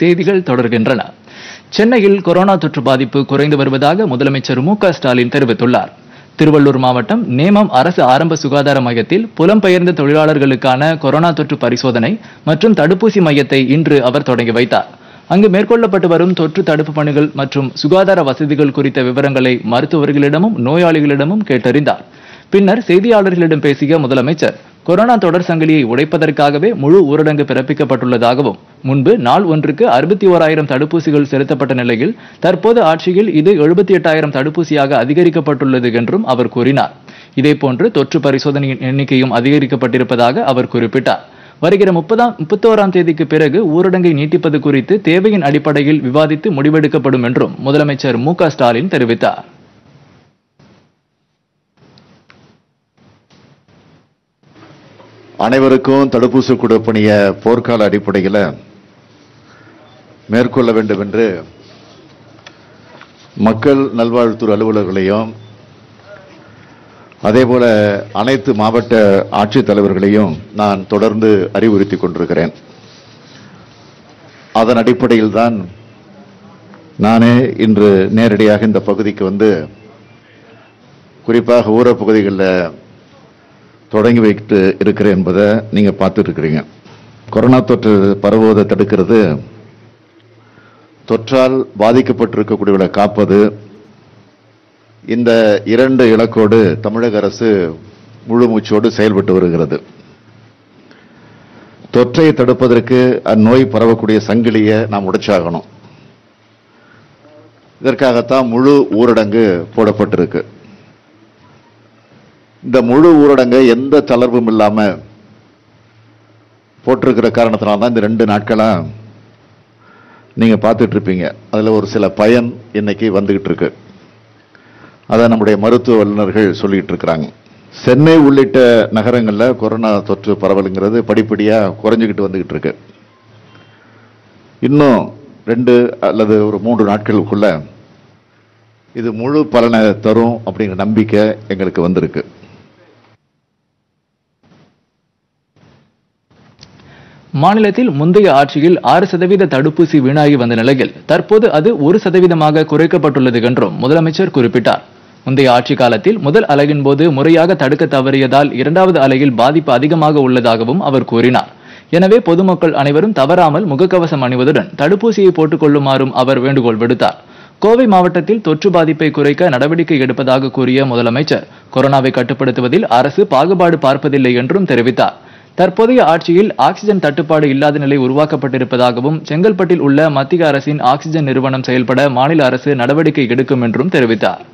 செய்திகள் தொடர்கின்றன சென்னையில் கொரோனா தொற்று பாதிப்பு குறைந்து வருவதாக முதலமைச்சர் மு க ஸ்டாலின் தெரிவித்துள்ளார் திருவள்ளூர் மாவட்டம் நேமம் அரசு ஆரம்ப சுகாதார மையத்தில் புலம்பெயர்ந்த தொழிலாளர்களுக்கான கொரோனா தொற்று பரிசோதனை மற்றும் தடுப்பூசி மையத்தை இன்று அவர் தொடங்கி வைத்தார் அங்கு மேற்கொள்ளப்பட்டு வரும் தொற்று தடுப்பு பணிகள் மற்றும் சுகாதார வசதிகள் குறித்த விவரங்களை மருத்துவர்களிடமும் நோயாளிகளிடமும் கேட்டறிந்தார் பின்னர் செய்தியாளர்களிடம் பேசிய முதலமைச்சர் கொரோனா தொடர் சங்கிலியை உடைப்பதற்காகவே முழு ஊரடங்கு பிறப்பிக்கப்பட்டுள்ளதாகவும் முன்பு நாள் ஒன்றுக்கு அறுபத்தி ஓராயிரம் தடுப்பூசிகள் செலுத்தப்பட்ட நிலையில் தற்போது ஆட்சியில் இது எழுபத்தி எட்டாயிரம் தடுப்பூசியாக அதிகரிக்கப்பட்டுள்ளது என்றும் அவர் கூறினார் இதேபோன்று தொற்று பரிசோதனையின் எண்ணிக்கையும் அதிகரிக்கப்பட்டிருப்பதாக அவர் குறிப்பிட்டார் வருகிற முப்பதாம் முப்பத்தோராம் தேதிக்கு பிறகு ஊரடங்கை நீட்டிப்பது குறித்து தேவையின் அடிப்படையில் விவாதித்து முடிவெடுக்கப்படும் என்றும் முதலமைச்சர் மு க ஸ்டாலின் தெரிவித்தார் அனைவருக்கும் தடுப்பூசி கொடுப்பணிய போர்க்கால அடிப்படையில் மேற்கொள்ள வேண்டும் என்று மக்கள் நல்வாழ்வுத்துறை அலுவலர்களையும் அதேபோல அனைத்து மாவட்ட ஆட்சித்தலைவர்களையும் நான் தொடர்ந்து அறிவுறுத்தி கொண்டிருக்கிறேன் அதன் அடிப்படையில் தான் நானே இன்று நேரடியாக இந்த பகுதிக்கு வந்து குறிப்பாக ஊரக பகுதிகளில் தொடங்கி வைத்து இருக்கிறேன் என்பதை நீங்க பார்த்துட்டு இருக்கிறீங்க கொரோனா தொற்று பரவுவதை தடுக்கிறது தொற்றால் பாதிக்கப்பட்டிருக்கக்கூடியவர்களை காப்பது இந்த இரண்டு இலக்கோடு தமிழக அரசு முழு மூச்சோடு செயல்பட்டு வருகிறது தொற்றை தடுப்பதற்கு அந்நோய் பரவக்கூடிய சங்கிலியை நாம் உடைச்சாகணும் இதற்காகத்தான் முழு ஊரடங்கு போடப்பட்டிருக்கு இந்த முழு ஊரடங்கை எந்த தளர்வும் இல்லாம போட்டிருக்கிற காரணத்தினால தான் இந்த ரெண்டு நாட்களா நீங்க பார்த்துட்டு இருப்பீங்க அதுல ஒரு சில பயன் இன்னைக்கு வந்துகிட்டு இருக்கு அதை நம்முடைய மருத்துவ வல்லுநர்கள் சொல்லிட்டு இருக்கிறாங்க சென்னை உள்ளிட்ட நகரங்கள்ல கொரோனா தொற்று பரவலுங்கிறது படிப்படியா குறைஞ்சுக்கிட்டு வந்துகிட்டு இருக்கு இன்னும் ரெண்டு அல்லது ஒரு மூன்று நாட்களுக்குள்ள இது முழு பலனை தரும் அப்படிங்கிற நம்பிக்கை எங்களுக்கு வந்திருக்கு மாநிலத்தில் முந்தைய ஆட்சியில் ஆறு சதவீத தடுப்பூசி வீணாகி வந்த நிலையில் தற்போது அது ஒரு சதவீதமாக குறைக்கப்பட்டுள்ளது என்றும் முதலமைச்சர் குறிப்பிட்டார் முந்தைய ஆட்சி காலத்தில் முதல் அலையின் போது முறையாக தடுக்க தவறியதால் இரண்டாவது அலையில் பாதிப்பு அதிகமாக உள்ளதாகவும் அவர் கூறினார் எனவே பொதுமக்கள் அனைவரும் தவறாமல் முகக்கவசம் அணிவதுடன் தடுப்பூசியை போட்டுக் கொள்ளுமாறும் அவர் வேண்டுகோள் விடுத்தார் கோவை மாவட்டத்தில் தொற்று பாதிப்பை குறைக்க நடவடிக்கை எடுப்பதாக கூறிய முதலமைச்சர் கொரோனாவை கட்டுப்படுத்துவதில் அரசு பாகுபாடு பார்ப்பதில்லை என்றும் தெரிவித்தார் தற்போதைய ஆட்சியில் ஆக்சிஜன் தட்டுப்பாடு இல்லாத நிலை உருவாக்கப்பட்டிருப்பதாகவும் செங்கல்பட்டில் உள்ள மத்திய அரசின் ஆக்சிஜன் நிறுவனம் செயல்பட மாநில அரசு நடவடிக்கை எடுக்கும் என்றும் தெரிவித்தார்